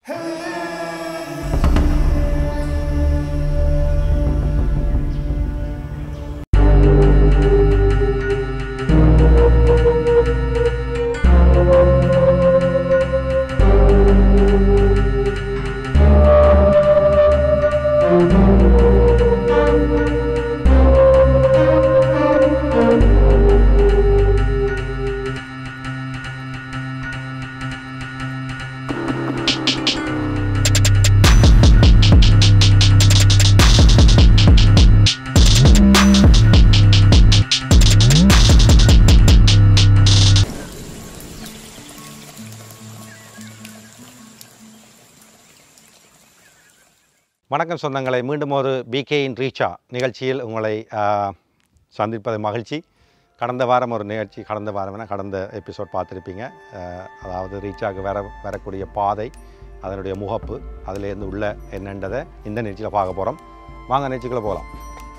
வணக்கம் சொந்தங்களை மீண்டும் ஒரு பிகேயின் ரீச்சா நிகழ்ச்சியில் உங்களை ஆ, சந்திப்பது மகிழ்ச்சி கடந்த வாரம் ஒரு நிகழ்ச்சி கடந்த வாரம்னா கடந்த எபிசோட் பார்த்துருப்பீங்க ஆ, அதாவது ரீச்சாக்கு வர வரக்கூடிய பாதை அதனுடைய முகப்பு அதுலேருந்து உள்ள என்னன்றதை இந்த நிகழ்ச்சியில் பார்க்க போகிறோம் வாங்க நிகழ்ச்சிக்குள்ளே போகலாம்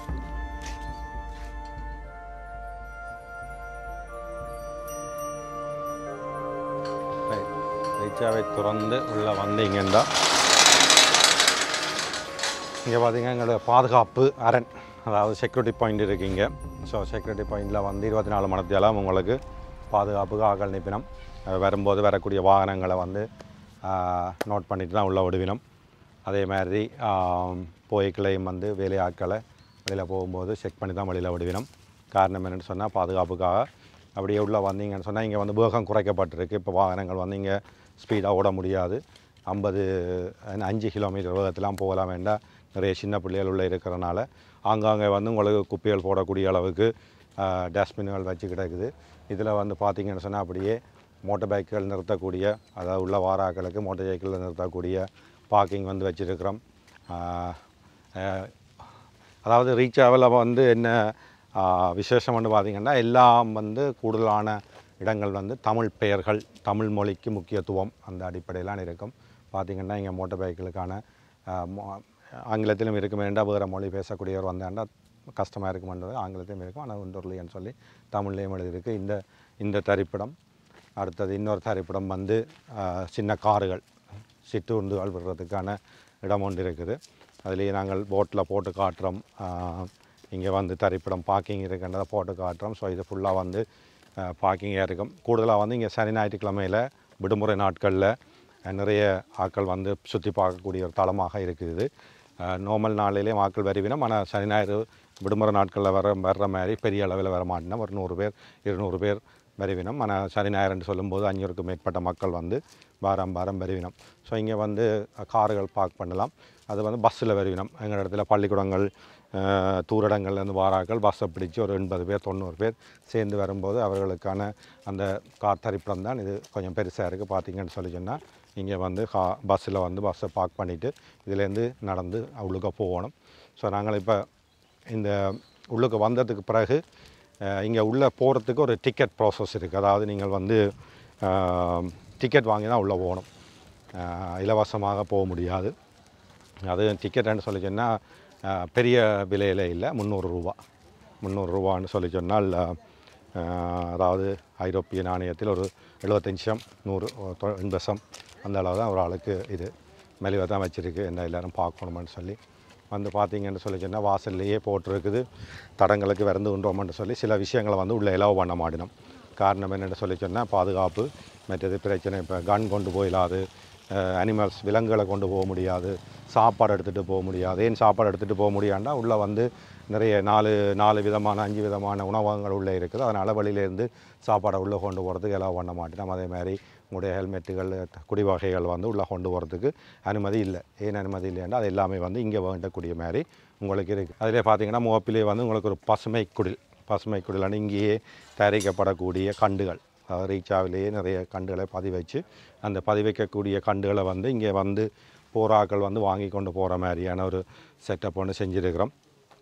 ரீச்சாவை திறந்து உள்ளே வந்தீங்கன்னா இங்கே பார்த்தீங்கன்னா எங்களோட பாதுகாப்பு அரண் அதாவது செக்யூரிட்டி பாயிண்ட் இருக்கீங்க ஸோ செக்யூரிட்டி பாயிண்டில் வந்து இருபத்தி நாலு மணத்தியாலும் உங்களுக்கு பாதுகாப்புக்கு ஆக்கள் நிப்பினம் அஹ் வரும்போது வரக்கூடிய வாகனங்களை வந்து நோட் பண்ணிட்டு தான் உள்ள விடுவினம் அதே மாதிரி போய்க்களையும் வந்து வேலையாட்களை வெளியில் போகும்போது செக் பண்ணி தான் வெளியில் விடுவினம் காரணம் என்னென்னு சொன்னால் பாதுகாப்புக்காக அப்படியே உள்ளே வந்தீங்கன்னு சொன்னால் இங்கே வந்து வேகம் குறைக்கப்பட்டிருக்கு இப்போ வாகனங்கள் வந்து இங்கே ஸ்பீடாக ஓட முடியாது ஐம்பது அஞ்சு கிலோமீட்டர் வேகத்திலாம் போகலாம் வேண்டாம் நிறைய சின்ன பிள்ளைகள் உள்ள இருக்கிறனால ஆங்காங்கே வந்து உங்களுக்கு குப்பைகள் போடக்கூடிய அளவுக்கு டஸ்ட்பின்கள் வச்சு கிடக்குது இதில் வந்து பார்த்தீங்கன்னு சொன்னால் அப்படியே மோட்டர் பைக்குகள் நிறுத்தக்கூடிய அதாவது உள்ள வாராக்களுக்கு மோட்டர் சைக்கிளில் நிறுத்தக்கூடிய பார்க்கிங் வந்து வச்சுருக்கிறோம் அதாவது ரீச் ஆவல வந்து என்ன ஆ, விசேஷம்னு பார்த்தீங்கன்னா எல்லாம் வந்து கூடுதலான இடங்கள் வந்து தமிழ் பெயர்கள் தமிழ் மொழிக்கு முக்கியத்துவம் அந்த அடிப்படையிலாம் இருக்கும் பார்த்திங்கன்னா இங்கே மோட்டர் பைக்குகளுக்கான ஆ, மொ- ஆங்கிலத்திலும் இருக்கும் வேண்டாம் வேறு மொழி பேசக்கூடியவர் வந்தாண்டா கஷ்டமாக இருக்குமென்றது ஆங்கிலத்திலும் இருக்கும் ஆனால் ஒன்றொருலைன்னு சொல்லி தமிழ்லேயும் எழுதியிருக்கு இந்த இந்த திரைப்படம் அடுத்தது இன்னொரு திரைப்படம் வந்து ஆ, சின்ன கார்கள் சிற்றுந்துகள் விடுறதுக்கான இடம் ஒன்று இருக்குது அதுலேயே நாங்கள் போட்டில் போட்டு காட்டுறோம் இங்கே வந்து திரைப்படம் பார்க்கிங் இருக்கின்றதை போட்டு காட்டுறோம் ஸோ இது ஃபுல்லாக வந்து பார்க்கிங்காக இருக்கும் கூடுதலாக வந்து இங்கே சனி ஞாயிற்றுக்கிழமையில் விடுமுறை நாட்களில் நிறைய ஆட்கள் வந்து சுற்றி பார்க்கக்கூடிய ஒரு தளமாக இருக்குது நார்மல் நாளிலேயும் ஆட்கள் வருவினம் ஆனால் சனி ஞாயிறு விடுமுறை நாட்களில் வர வர்ற மாதிரி பெரிய அளவில் வர மாட்டோம் ஒரு நூறு பேர் இருநூறு பேர் வருவினம் ஆனால் சனி ஞாயிறுன்னு சொல்லும்போது அஞ்சூறுக்கும் மேற்பட்ட மக்கள் வந்து வாரம் வாரம் வருவினம் ஸோ இங்கே வந்து கார்கள் பார்க் பண்ணலாம் அது வந்து பஸ்ஸில் வருவினம் எங்கள் இடத்துல பள்ளிக்கூடங்கள் அஹ், தூரடங்கள்லேருந்து வாராக்கள் பஸ்ஸை பிடிச்சி ஒரு எண்பது பேர் தொண்ணூறு பேர் சேர்ந்து வரும்போது அவர்களுக்கான அந்த கார் தரிப்பிடம் தான் இது கொஞ்சம் பெருசாக இருக்குது பார்த்தீங்கன்னு சொல்லி சொன்னால் இங்கே வந்து கா பஸ்ஸில் வந்து பஸ்ஸை பார்க் பண்ணிவிட்டு இதுலேருந்து நடந்து உள்ளுக்க போகணும் ஸோ நாங்கள் இப்போ இந்த உள்ளுக்கு வந்ததுக்கு பிறகு இங்கே உள்ளே போகிறதுக்கு ஒரு டிக்கெட் ப்ராசஸ் இருக்குது அதாவது நீங்கள் வந்து டிக்கெட் வாங்கி தான் உள்ளே போகணும் அஹ், இலவசமாக போக முடியாது அது டிக்கெட்டுன்னு சொல்லி சொன்னால் பெரிய விலையில் இல்லை முந்நூறு ரூபா முந்நூறு ரூபான்னு சொல்லி சொன்னால் அஹ், அதாவது ஐரோப்பிய நாணயத்தில் ஒரு எழுபத்தஞ்சம் நூறு தொ- எண்பசம் அந்த அளவு தான் ஒரு ஆளுக்கு இது மெலிவாக தான் வச்சுருக்கு என்ன எல்லோரும் பார்க்கணுமென்னு சொல்லி வந்து பார்த்தீங்கன்னு சொல்லி சொன்னால் வாசல்லையே போட்டிருக்குது தடங்களுக்கு விறந்து உண்டோம்னு சொல்லி சில விஷயங்களை வந்து உள்ளே இலவு பண்ண மாட்டினோம் காரணம் என்னென்னு சொல்லி சொன்னால் பாதுகாப்பு மற்றது பிரச்சனை இப்போ கன் கொண்டு போயிடாது அனிமல்ஸ் விலங்குகளை கொண்டு போக முடியாது சாப்பாடு எடுத்துகிட்டு போக முடியாது ஏன் சாப்பாடு எடுத்துகிட்டு போக முடியாண்டா உள்ளே வந்து நிறைய நாலு நாலு விதமான அஞ்சு விதமான உணவகங்கள் உள்ளே இருக்குது அதனால் வெளியிலேருந்து சாப்பாடை உள்ளே கொண்டு போகிறதுக்கு எல்லாம் பண்ண மாட்டோம் அதே மாதிரி உங்களுடைய ஹெல்மெட்டுகள் குடி வகைகள் வந்து உள்ளே கொண்டு போகிறதுக்கு அனுமதி இல்லை ஏன் அனுமதி இல்லைன்னா அது எல்லாமே வந்து இங்கே வேண்டக்கூடிய மாதிரி உங்களுக்கு இருக்குது அதிலே பார்த்தீங்கன்னா முகப்பிலே வந்து உங்களுக்கு ஒரு பசுமை குடில் பசுமை குடிலான இங்கேயே தயாரிக்கப்படக்கூடிய கண்டுகள் அதாவது ரீச்சாவிலேயே நிறைய கண்டுகளை பதிவச்சு அந்த பதிவைக்கக்கூடிய கண்டுகளை வந்து இங்கே வந்து போராக்கள் வந்து வாங்கி கொண்டு போகிற மாதிரியான ஒரு செட்டப் ஒன்று செஞ்சுருக்கிறோம்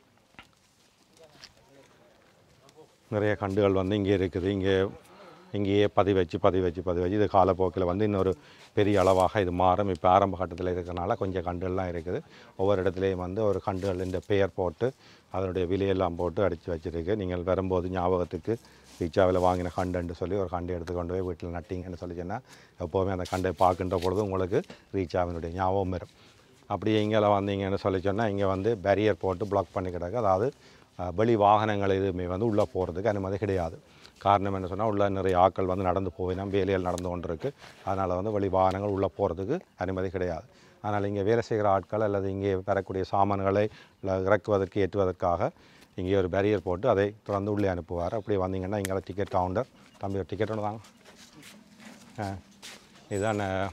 நிறைய கண்டுகள் வந்து இங்கே இருக்குது இங்கே இங்கேயே பதி வச்சு பதி வச்சு பதி வச்சு இது காலப்போக்கில் வந்து இன்னொரு பெரிய அளவாக இது மாறும் இப்போ ஆரம்ப கட்டத்தில் இருக்கிறனால கொஞ்சம் கண்டுகள்லாம் இருக்குது ஒவ்வொரு இடத்துலையும் வந்து ஒரு கண்டுகள் இந்த பெயர் போட்டு அதனுடைய விலையெல்லாம் போட்டு அடித்து வச்சிருக்கு நீங்கள் வரும்போது ஞாபகத்துக்கு ரீச்சாவில் வாங்கின கண்டுன்னு சொல்லி ஒரு கண்டு எடுத்து கொண்டு போய் வீட்டில் நட்டிங்கன்னு சொல்லி சொன்னால் எப்போவுமே அந்த கண்டை பார்க்கின்ற பொழுது உங்களுக்கு ரீச்சாவினுடைய ஞாபகம் வரும் அப்படியே இங்கே வந்தீங்கன்னு சொல்லி சொன்னால் இங்கே வந்து பேரியர் போட்டு பிளாக் பண்ணி கிடக்கு அதாவது அஹ், வெளி வாகனங்கள் எதுவுமே வந்து உள்ளே போகிறதுக்கு அனுமதி கிடையாது காரணம் என்ன சொன்னால் உள்ள நிறைய ஆட்கள் வந்து நடந்து போயினா வேலைகள் நடந்து கொண்டு இருக்கு அதனால் வந்து வெளி வாகனங்கள் உள்ளே போகிறதுக்கு அனுமதி கிடையாது அதனால் இங்கே வேலை செய்கிற ஆட்கள் அல்லது இங்கே வரக்கூடிய சாமான்களை இல்ல இறக்குவதற்கு ஏற்றுவதற்காக இங்கே ஒரு பேரியர் போட்டு அதை தொடர்ந்து உள்ளே அனுப்புவார் அப்படி வந்தீங்கன்னா இங்கே டிக்கெட் கவுண்டர் தம்பி ஒரு டிக்கெட் ஒன்று தாங்க ஆ இதுதான் அஹ்,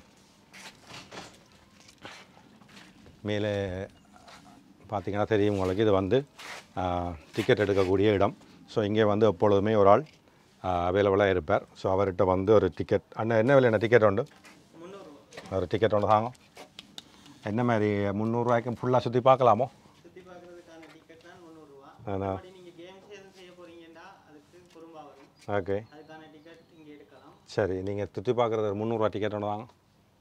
மேலே பார்த்தீங்கன்னா தெரியும் உங்களுக்கு இது வந்து டிக்கெட் எடுக்கக்கூடிய இடம் ஸோ இங்கே வந்து எப்பொழுதுமே ஒரு ஆள் அவைலபிளாக இருப்பார் ஸோ அவர்கிட்ட வந்து ஒரு டிக்கெட் அண்ணா என்ன விலை என்ன டிக்கெட் உண்டு ஒரு டிக்கெட் ஒன்று தாங்க என்ன மாதிரி முந்நூறுரூவாய்க்கு ஃபுல்லாக சுற்றி பார்க்கலாமோ சுற்றி பார்க்குறதுக்கான டிக்கெட் தான் முந்நூறுரூவா ஆனா அப்படி நீங்கள் கேம்ஸ் எதுவும் செய்ய போகிறீங்கன்னா அதுக்கு குறும்பா வரும் ஓகே அதுக்கான டிக்கெட் இங்கே எடுக்கலாம் சரி நீங்கள் சுற்றி பார்க்குறது ஒரு முந்நூறுரூவா டிக்கெட் ஒன்று தாங்க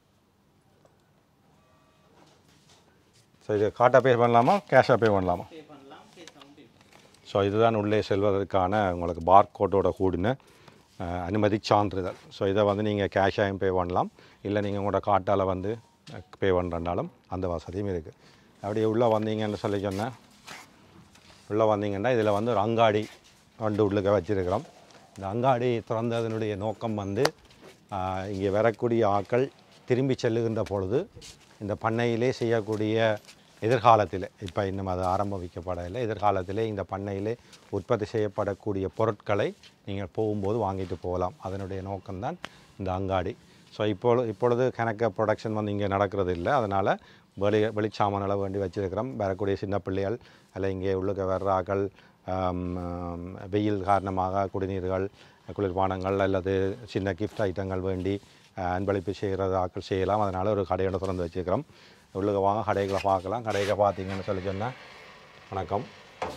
ஸோ இது காட்டாக பே பண்ணலாமா கேஷாக பே பண்ணலாமா பே பண்ணலாம் கேஸாகவும் பே பண்ணலாம் ஸோ இதுதான் உள்ளே செல்வதற்கான உங்களுக்கு பார் கோட்டோட கூடின அஹ், அனுமதி சான்றிதழ் ஸோ இதை வந்து நீங்கள் கேஷாகவும் பே பண்ணலாம் இல்லை நீங்கள் உங்களோட காட்டால் வந்து பே பண்ணுறனாலும் அந்த வசதியும் இருக்குது அப்படியே உள்ளே வந்தீங்கன்னு சொல்லி சொன்னேன் உள்ளே வந்தீங்கன்னா இதில் வந்து ஒரு அங்காடி வந்து உள்ளுக்க வச்சுருக்கிறோம் இந்த அங்காடி திறந்ததனுடைய நோக்கம் வந்து ஆஹ், இங்கே வரக்கூடிய ஆட்கள் திரும்பி செல்லுகின்ற பொழுது இந்த பண்ணையிலே செய்யக்கூடிய எதிர்காலத்தில் இப்போ இன்னும் அது ஆரம்பிக்கப்படவில்லை எதிர்காலத்திலே இந்த பண்ணையிலே உற்பத்தி செய்யப்படக்கூடிய பொருட்களை நீங்கள் போகும்போது வாங்கிட்டு போகலாம் அதனுடைய நோக்கம்தான் இந்த அங்காடி ஸோ இப்பொழுது இப்பொழுது கணக்க ப்ரொடக்ஷன் வந்து இங்கே நடக்கிறது இல்லை அதனால் வெளி வெளிச்சாமான்களை வேண்டி வச்சிருக்கிறோம் வரக்கூடிய சின்ன பிள்ளைகள் அல்ல இங்கே உள்ளுக்க வர்றாக்கள் ஆம், ஆம், வெயில் காரணமாக குடிநீர்கள் குளிர்பானங்கள் அல்லது சின்ன கிஃப்ட் ஐட்டங்கள் வேண்டி அஹ், அன்பளிப்பு செய்கிறது ஆட்கள் செய்யலாம் அதனால் ஒரு கடையோட திறந்து வச்சுருக்கிறோம் உள்ளுக்க வாங்க கடைகளை பார்க்கலாம் கடைகளை பார்த்தீங்கன்னு சொல்லி சொன்னால் வணக்கம்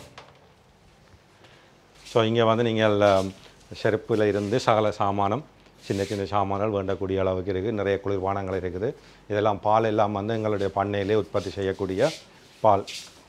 ஸோ இங்கே வந்து நீங்கள் செருப்பில் இருந்து சகல சாமானம் சின்ன சின்ன சாமான்கள் வேண்டக்கூடிய அளவுக்கு இருக்குது நிறைய குளிர்பானங்கள் இருக்குது இதெல்லாம் பால் எல்லாம் வந்து எங்களுடைய பண்ணையிலே உற்பத்தி செய்யக்கூடிய பால்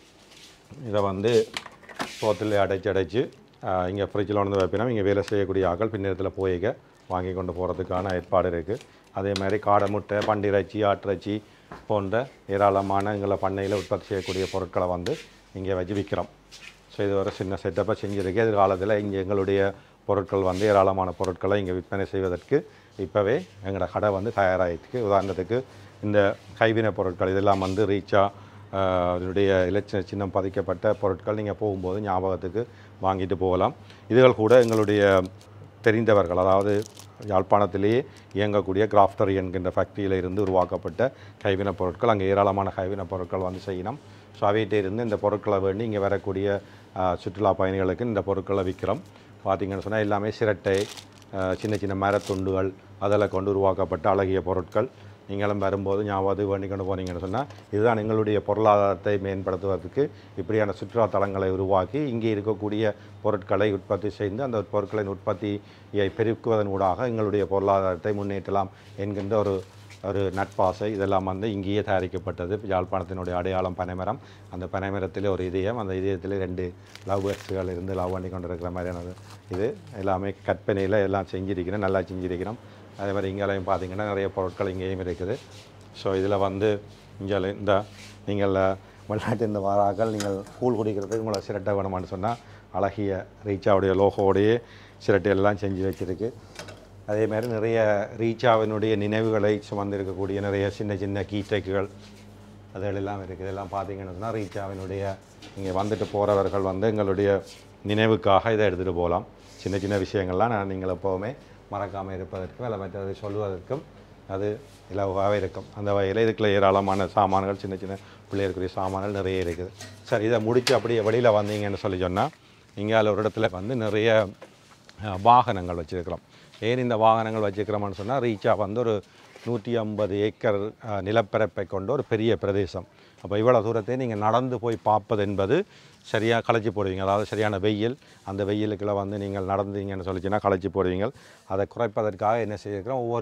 இதை வந்து சோத்தில் அடைச்சு அடைச்சு இங்கே ஃப்ரிட்ஜில் வந்து வைப்பினோம் இங்கே வேலை செய்யக்கூடிய ஆட்கள் பின்னத்தில் போய்க்க வாங்கி கொண்டு போகிறதுக்கான ஏற்பாடு இருக்குது அதே மாதிரி காடை முட்டை பண்டிறைச்சி ஆட்டிறைச்சி போன்ற ஏராளமான எங்களை பண்ணையில் உற்பத்தி செய்யக்கூடிய பொருட்களை வந்து இங்கே வச்சு விற்கிறோம் ஸோ இது ஒரு சின்ன செட்டப்பை செஞ்சுருக்கு எதிர்காலத்தில் இங்கே எங்களுடைய பொருட்கள் வந்து ஏராளமான பொருட்களை இங்கே விற்பனை செய்வதற்கு இப்போவே எங்களோட கடை வந்து தயாராகிருக்கு உதாரணத்துக்கு இந்த கைவினை பொருட்கள் இதெல்லாம் வந்து ரீச்சா அதனுடைய இலட்ச சின்னம் பதிக்கப்பட்ட பொருட்கள் நீங்கள் போகும்போது ஞாபகத்துக்கு வாங்கிட்டு போகலாம் இதுகள் கூட எங்களுடைய தெரிந்தவர்கள் அதாவது யாழ்ப்பாணத்திலேயே இயங்கக்கூடிய கிராஃப்டர் என்கின்ற ஃபேக்ட்ரியில் இருந்து உருவாக்கப்பட்ட கைவினைப் பொருட்கள் அங்கே ஏராளமான கைவினைப் பொருட்கள் வந்து செய்யணும் ஸோ அவைகிட்ட இருந்து இந்த பொருட்களை வேண்டி இங்கே வரக்கூடிய ஆஹ், சுற்றுலா பயணிகளுக்கு இந்த பொருட்களை விற்கிறோம் பார்த்தீங்கன்னு சொன்னால் எல்லாமே சிரட்டை ஆஹ், சின்ன சின்ன மரத்துண்டுகள் அதில் கொண்டு உருவாக்கப்பட்ட அழகிய பொருட்கள் நீங்களும் வரும்போது ஞாபகம் வேண்டி கொண்டு போனீங்கன்னு சொன்னால் இதுதான் எங்களுடைய பொருளாதாரத்தை மேம்படுத்துவதற்கு இப்படியான சுற்றுலா தலங்களை உருவாக்கி இங்கே இருக்கக்கூடிய பொருட்களை உற்பத்தி செய்து அந்த பொருட்களின் உற்பத்தியை பெருக்குவதன் ஊடாக எங்களுடைய பொருளாதாரத்தை முன்னேற்றலாம் என்கின்ற ஒரு ஒரு நட்பாசை இதெல்லாம் வந்து இங்கேயே தயாரிக்கப்பட்டது யாழ்ப்பாணத்தினுடைய அடையாளம் பனைமரம் அந்த பனைமரத்தில் ஒரு இதயம் அந்த இதயத்தில் ரெண்டு லவ் பேர்ட்ஸுகள் இருந்து லவ் பண்ணி கொண்டு இருக்கிற மாதிரியானது இது எல்லாமே கற்பனையில் எல்லாம் செஞ்சிருக்கிறோம் நல்லா செஞ்சிருக்கிறோம் அதே மாதிரி இங்கேயும் பார்த்தீங்கன்னா நிறைய பொருட்கள் இங்கேயும் இருக்குது ஸோ இதில் வந்து இங்கே இந்த நீங்கள் வெளிநாட்டு இந்த வாராக்கள் நீங்கள் கூழ் குடிக்கிறதுக்கு உங்களை சிரட்டை வேணுமான்னு சொன்னால் அழகிய ரீச்சாவுடைய லோகோடையே சிரட்டை எல்லாம் செஞ்சு வச்சிருக்கு அதே மாதிரி நிறைய ரீச்சாவினுடைய நினைவுகளை சுமந்திருக்கக்கூடிய நிறைய சின்ன சின்ன கீட்டேக்குகள் அதெல்லாம் இருக்குது இதெல்லாம் பார்த்தீங்கன்னு சொன்னால் ரீச்சாவினுடைய இங்கே வந்துட்டு போகிறவர்கள் வந்து எங்களுடைய நினைவுக்காக இதை எடுத்துகிட்டு போகலாம் சின்ன சின்ன விஷயங்கள்லாம் நான் நீங்கள் எப்போவுமே மறக்காமல் இருப்பதற்கும் இல்லை மற்றதை சொல்வதற்கும் அது இலவாகவே இருக்கும் அந்த வகையில் இதுக்குள்ள ஏராளமான சாமான்கள் சின்ன சின்ன பிள்ளைகளுக்குரிய சாமான்கள் நிறைய இருக்குது சரி இதை முடித்து அப்படியே வெளியில் வந்தீங்கன்னு சொல்லி சொன்னால் இங்கே ஒரு இடத்துல வந்து நிறைய அஹ், வாகனங்கள் வச்சுருக்கிறோம் ஏன் இந்த வாகனங்கள் வச்சுருக்கிறோம்னு சொன்னால் ரீச்சா வந்து ஒரு நூற்றி ஐம்பது ஏக்கர் அஹ், நிலப்பரப்பை கொண்ட ஒரு பெரிய பிரதேசம் அப்போ இவ்வளோ தூரத்தை நீங்கள் நடந்து போய் பார்ப்பது என்பது சரியாக களைச்சி போடுவீங்க அதாவது சரியான வெயில் அந்த வெயிலுக்குள்ள வந்து நீங்கள் நடந்தீங்கன்னு சொல்லிச்சுன்னா களைச்சி போடுவீங்க அதை குறைப்பதற்காக என்ன செய்திருக்கிறோம் ஒவ்வொரு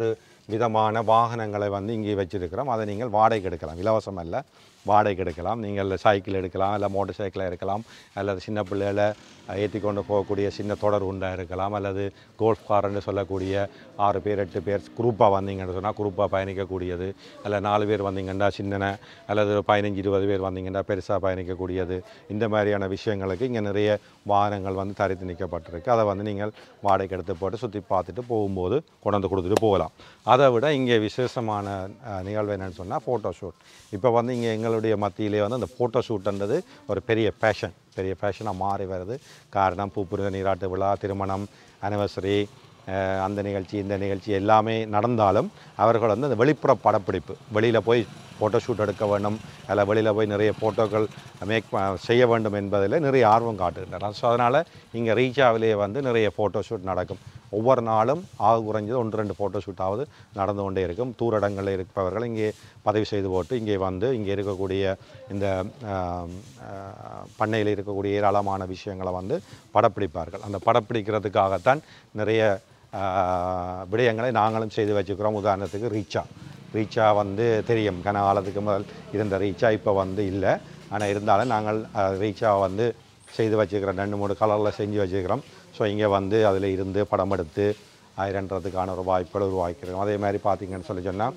விதமான வாகனங்களை வந்து இங்கே வச்சிருக்கிறோம் அதை நீங்கள் வாடகைக்கு எடுக்கலாம் இலவசம் அல்ல வாடகைக்கு எடுக்கலாம் நீங்கள் சைக்கிள் எடுக்கலாம் இல்லை மோட்டர் சைக்கிளாக இருக்கலாம் அல்லது சின்ன பிள்ளைகளை ஏற்றி கொண்டு போகக்கூடிய சின்ன தொடர் உண்டாக இருக்கலாம் அல்லது கோல்ஃப் கார்ன்னு சொல்லக்கூடிய ஆறு பேர் எட்டு பேர் குரூப்பாக வந்தீங்கன்னு சொன்னால் குரூப்பாக பயணிக்கக்கூடியது அல்ல நாலு பேர் வந்தீங்கன்னா சின்னன அல்லது ஒரு பதினஞ்சு இருபது பேர் வந்தீங்கன்னா பெருசாக பயணிக்கக்கூடியது இந்த மாதிரியான விஷயங்களுக்கு இங்கே நிறைய வாகனங்கள் வந்து தரித்து நிற்கப்பட்டிருக்கு அதை வந்து நீங்கள் வாடகைக்கு எடுத்து போட்டு சுற்றி பார்த்துட்டு போகும்போது கொண்டு வந்து கொடுத்துட்டு போகலாம் அதை விட இங்கே விசேஷமான அஹ், நிகழ்வு என்னன்னு சொன்னால் ஃபோட்டோ ஷூட் இப்போ வந்து இங்கே எங்களுடைய மத்தியிலே வந்து அந்த ஃபோட்டோ ஷூட்ன்றது ஒரு பெரிய ஃபேஷன் பெரிய ஃபேஷனாக மாறி வருது காரணம் பூப்புரித நீராட்டு விழா திருமணம் அனிவர்சரி அந்த நிகழ்ச்சி இந்த நிகழ்ச்சி எல்லாமே நடந்தாலும் அவர்கள் வந்து அந்த வெளிப்புற படப்பிடிப்பு வெளியில் போய் ஃபோட்டோ ஷூட் எடுக்க வேண்டும் அல்ல வெளியில் போய் நிறைய ஃபோட்டோக்கள் மேக் செய்ய வேண்டும் என்பதில் நிறைய ஆர்வம் காட்டுகின்றனர் ஸோ அதனால் இங்கே ரீச்சாவிலேயே வந்து நிறைய ஃபோட்டோ ஷூட் நடக்கும் ஒவ்வொரு நாளும் ஆக குறைஞ்சது ஒன்று ரெண்டு ஃபோட்டோ ஷூட்டாவது நடந்து கொண்டே இருக்கும் தூரடங்களில் இருப்பவர்கள் இங்கே பதிவு செய்து போட்டு இங்கே வந்து இங்கே இருக்கக்கூடிய இந்த ஆம், ஆ, பண்ணையில் இருக்கக்கூடிய ஏராளமான விஷயங்களை வந்து படப்பிடிப்பார்கள் அந்த படப்பிடிக்கிறதுக்காகத்தான் நிறைய ஆ, விடயங்களை நாங்களும் செய்து வச்சுக்கிறோம் உதாரணத்துக்கு ரீச்சா ரீச்சா வந்து தெரியும் கன காலத்துக்கு முதல் இருந்த ரீச்சா இப்போ வந்து இல்லை ஆனால் இருந்தாலும் நாங்கள் ரீச்சா வந்து செய்து வச்சுக்கிறோம் ரெண்டு மூணு கலரில் செஞ்சு வச்சுக்கிறோம் ஸோ இங்கே வந்து அதில் இருந்து படம் எடுத்து ஆயிரன்றதுக்கான ஒரு வாய்ப்புகள் உருவாக்கிறோம் அதே மாதிரி பார்த்தீங்கன்னு சொல்லி சொன்னால்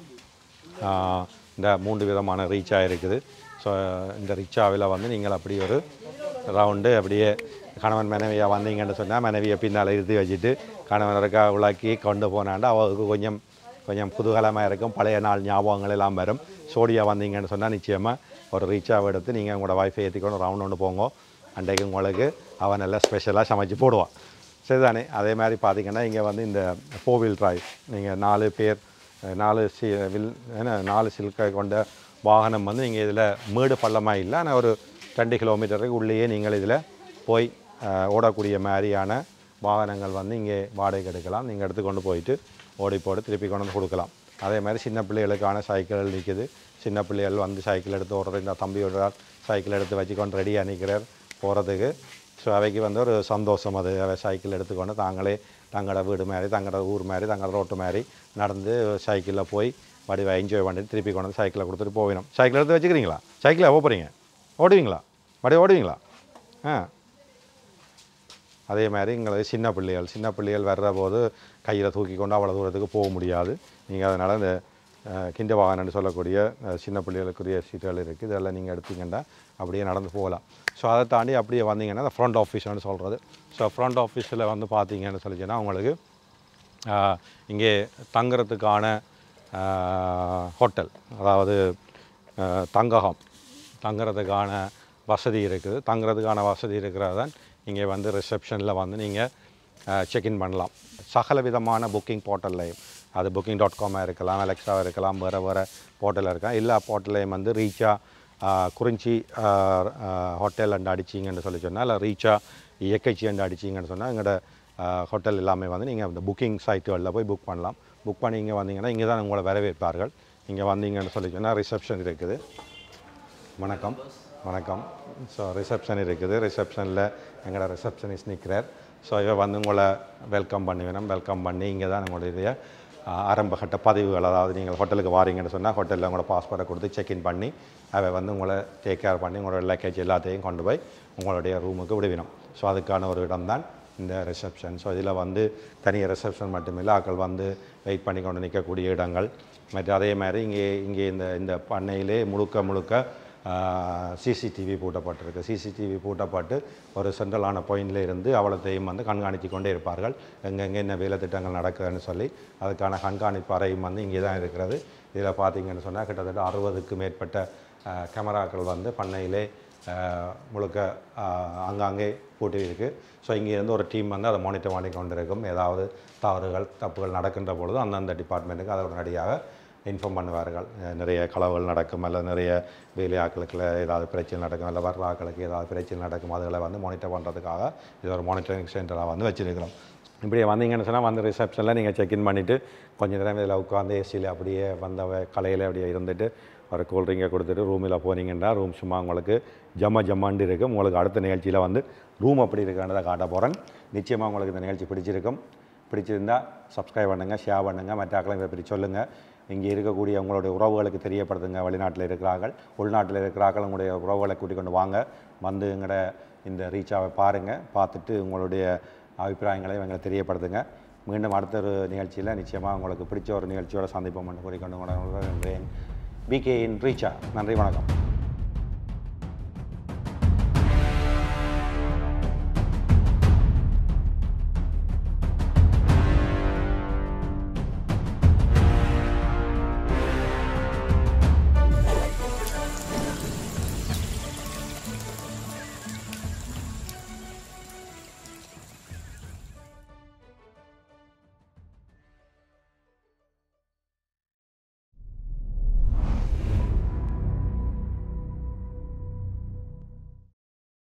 ஆஹ் இந்த மூன்று விதமான ரீச்சாக இருக்குது ஸோ இந்த ரிச்சாவில் வந்து நீங்கள் அப்படி ஒரு ரவுண்டு அப்படியே கணவன் மனைவியாக வந்தீங்கன்னு சொன்னால் மனைவியை பின்னால் இருத்தி வச்சுட்டு கணவனருக்கா உலாக்கி கொண்டு போனாண்டா அவருக்கு கொஞ்சம் கொஞ்சம் குதூகலமாக இருக்கும் பழைய நாள் ஞாபகங்கள் எல்லாம் வரும் சோடியா வந்தீங்கன்னு சொன்னால் நிச்சயமாக ஒரு ரீச்சாவை எடுத்து நீங்கள் உங்களோட வைஃபை ஏற்றிக்கொண்டு ரவுண்ட் ஒன்று போங்க அன்றைக்கு உங்களுக்கு அவன் நல்லா ஸ்பெஷலாக சமைச்சு போடுவான் சரிதானே அதே மாதிரி பார்த்தீங்கன்னா இங்கே வந்து இந்த ஃபோர் வீல் டிரைவ் நீங்கள் நாலு பேர் அஹ், நாலு சி வில் என்ன நாலு சில்கை கொண்ட வாகனம் வந்து நீங்கள் இதில் மேடு பள்ளமாக இல்லை ஆனால் ஒரு ரெண்டு கிலோமீட்டருக்கு உள்ளேயே நீங்கள் இதில் போய் அஹ், ஓடக்கூடிய மாதிரியான வாகனங்கள் வந்து இங்கே வாடகைக்கு எடுக்கலாம் நீங்கள் எடுத்து கொண்டு போயிட்டு ஓடி போட்டு திருப்பி கொண்டு வந்து கொடுக்கலாம் அதே மாதிரி சின்ன பிள்ளைகளுக்கான சைக்கிள் நிற்குது சின்ன பிள்ளைகள் வந்து சைக்கிள் எடுத்து ஓடுறது இந்த தம்பி ஓடுறார் சைக்கிள் எடுத்து வச்சுக்கொண்டு ரெடியாக நிற்கிறார் போகிறதுக்கு ஸோ அவைக்கு வந்து ஒரு சந்தோஷம் அது அவை சைக்கிள் எடுத்துக்கொண்டு தாங்களே தங்களோட வீடு மாதிரி தங்களோட ஊர் மாதிரி தங்களோட ரோட்டு மாதிரி நடந்து சைக்கிளில் போய் வடிவ என்ஜாய் பண்ணிட்டு திருப்பி கொண்டு வந்து சைக்கிளை கொடுத்துட்டு போகணும் சைக்கிள் எடுத்து வச்சுக்கிறீங்களா சைக்கிளில் போகிறீங்க ஓடுவீங்களா வடி ஓடுவீங்களா ஆ அதே மாதிரி எங்களுக்கு சின்ன பிள்ளைகள் சின்ன பிள்ளைகள் வர்ற போது கையில் தூக்கி கொண்டு அவ்வளோ தூரத்துக்கு போக முடியாது நீங்கள் அதனால் இந்த அஹ், கிண்ட வாகனம்னு சொல்லக்கூடிய அஹ், சின்ன பிள்ளைகளுக்குரிய சீட்டுகள் இருக்குது இதெல்லாம் நீங்கள் எடுத்தீங்கன்னா அப்படியே நடந்து போகலாம் ஸோ அதை தாண்டி அப்படியே வந்தீங்கன்னா இந்த ஃப்ரண்ட் ஆஃபீஸ்னு சொல்கிறது ஸோ ஃப்ரண்ட் ஆஃபீஸில் வந்து பார்த்தீங்கன்னு சொல்லிச்சுன்னா உங்களுக்கு ஆஹ், இங்கே தங்குறதுக்கான ஹோட்டல் அதாவது ஆஹ், தங்ககம் தங்குறதுக்கான வசதி இருக்குது தங்குறதுக்கான வசதி இருக்கிறது தான் இங்கே வந்து ரிசப்ஷனில் வந்து நீங்கள் செக்இன் பண்ணலாம் சகல விதமான புக்கிங் போர்ட்டல்லையும் அது புக்கிங் டாட் காமாக இருக்கலாம் அலெக்ஸாவாக இருக்கலாம் வேறு வேறு போர்ட்டலில் இருக்கலாம் எல்லா போர்ட்டல்லையும் வந்து ரீச்சா குறிஞ்சி ஹோட்டல் அண்ட் அடிச்சிங்கன்னு சொல்லி சொன்னால் இல்லை ரீச்சா இயக்கச்சி அண்ட் அடிச்சிங்கன்னு சொன்னால் எங்களோட ஹோட்டல் எல்லாமே வந்து நீங்கள் அந்த புக்கிங் சைட்டுகளில் போய் புக் பண்ணலாம் புக் பண்ணி இங்கே வந்தீங்கன்னா இங்கே தான் உங்களை வரவேற்பார்கள் இங்கே வந்தீங்கன்னு சொல்லி சொன்னால் ரிசப்ஷன் இருக்குது வணக்கம் வணக்கம் ஸோ ரிசப்ஷன் இருக்குது ரிசப்ஷனில் எங்களோட ரிசப்ஷனிஸ்ட் நிற்கிறார் ஸோ இவ வந்து உங்களை வெல்கம் பண்ணி வேணும் வெல்கம் பண்ணி இங்கே தான் உங்களுடைய ஆஹ், ஆரம்பகட்ட பதிவுகள் அதாவது நீங்கள் ஹோட்டலுக்கு வாரீங்கன்னு சொன்னால் ஹோட்டலில் உங்களோட பாஸ்போர்ட்டை கொடுத்து செக்இன் பண்ணி அவ வந்து உங்களை டேக் கேர் பண்ணி உங்களோட லக்கேஜ் எல்லாத்தையும் கொண்டு போய் உங்களுடைய ரூமுக்கு விடுவினோம் ஸோ அதுக்கான ஒரு இடம் தான் இந்த ரிசப்ஷன் ஸோ இதில் வந்து தனியாக ரிசப்ஷன் மட்டுமில்லை ஆட்கள் வந்து வெயிட் பண்ணி கொண்டு நிற்கக்கூடிய இடங்கள் மற்ற அதே மாதிரி இங்கே இங்கே இந்த இந்த பண்ணையிலே முழுக்க முழுக்க சிசிடிவி பூட்டப்பட்டிருக்கு சிசிடிவி பூட்டப்பட்டு ஒரு சென்ட்ரலான பாயிண்டில் இருந்து அவ்வளோத்தையும் வந்து கண்காணித்து கொண்டே இருப்பார்கள் எங்கெங்கே என்ன வேலை திட்டங்கள் நடக்குதுன்னு சொல்லி அதுக்கான கண்காணிப்பு அறையும் வந்து இங்கே தான் இருக்கிறது இதில் பார்த்தீங்கன்னு சொன்னால் கிட்டத்தட்ட அறுபதுக்கு மேற்பட்ட ஆஹ், கேமராக்கள் வந்து பண்ணையிலே ஆஹ், முழுக்க ஆஹ், அங்கங்கே பூட்டி இருக்குது ஸோ இங்கேருந்து ஒரு டீம் வந்து அதை மானிட்டர் பண்ணி கொண்டிருக்கும் ஏதாவது தவறுகள் தப்புகள் நடக்கின்ற பொழுது அந்தந்த டிபார்ட்மெண்ட்டுக்கு அதை உடனடியாக இன்ஃபார்ம் பண்ணுவார்கள் அஹ் நிறைய களவுகள் நடக்கும் அல்லது நிறைய வேலை ஆட்களுக்குள்ள ஏதாவது பிரச்சனை நடக்கும் இல்லை வர்ற ஆட்களுக்கு ஏதாவது பிரச்சனை நடக்கும் அதுகளை வந்து மானிட்டர் பண்ணுறதுக்காக இது ஒரு மானிட்டரிங் சென்டராக வந்து வச்சுருக்கிறோம் இப்படி வந்தீங்கன்னு சொன்னால் வந்து ரிசப்ஷனில் நீங்கள் செக்இன் பண்ணிவிட்டு கொஞ்ச நேரம் இதில் உட்காந்து ஏசியில் அப்படியே வந்த கலையில் அப்படியே இருந்துட்டு ஒரு கூல்ட்ரிங்கை கொடுத்துட்டு ரூமில் போனீங்கன்னா ரூம் சும்மா உங்களுக்கு ஜம்ம ஜம்மாண்டு இருக்கும் உங்களுக்கு அடுத்த நிகழ்ச்சியில் வந்து ரூம் அப்படி இருக்கான்றதை காட்ட போகிறேன் நிச்சயமாக உங்களுக்கு இந்த நிகழ்ச்சி பிடிச்சிருக்கும் பிடிச்சிருந்தா சப்ஸ்கிரைப் பண்ணுங்கள் ஷேர் பண்ணுங்கள் மற்றாக்களையும் இதை பற்றி சொல்லுங்கள் இங்கே இருக்கக்கூடிய உங்களுடைய உறவுகளுக்கு தெரியப்படுத்துங்க வெளிநாட்டில் இருக்கிறார்கள் உள்நாட்டில் இருக்கிறார்கள் உங்களுடைய உறவுகளை கூட்டிக் கொண்டு வாங்க வந்து எங்களோட இந்த ரீச்சாவை பாருங்கள் பார்த்துட்டு உங்களுடைய அபிப்பிராயங்களை எங்களை தெரியப்படுத்துங்க மீண்டும் அடுத்த ஒரு நிகழ்ச்சியில் நிச்சயமாக உங்களுக்கு பிடிச்ச ஒரு நிகழ்ச்சியோட சந்திப்போம் என்று கூறிக்கொண்டு உங்களுடன் பிகே இன் ரீச்சா நன்றி வணக்கம்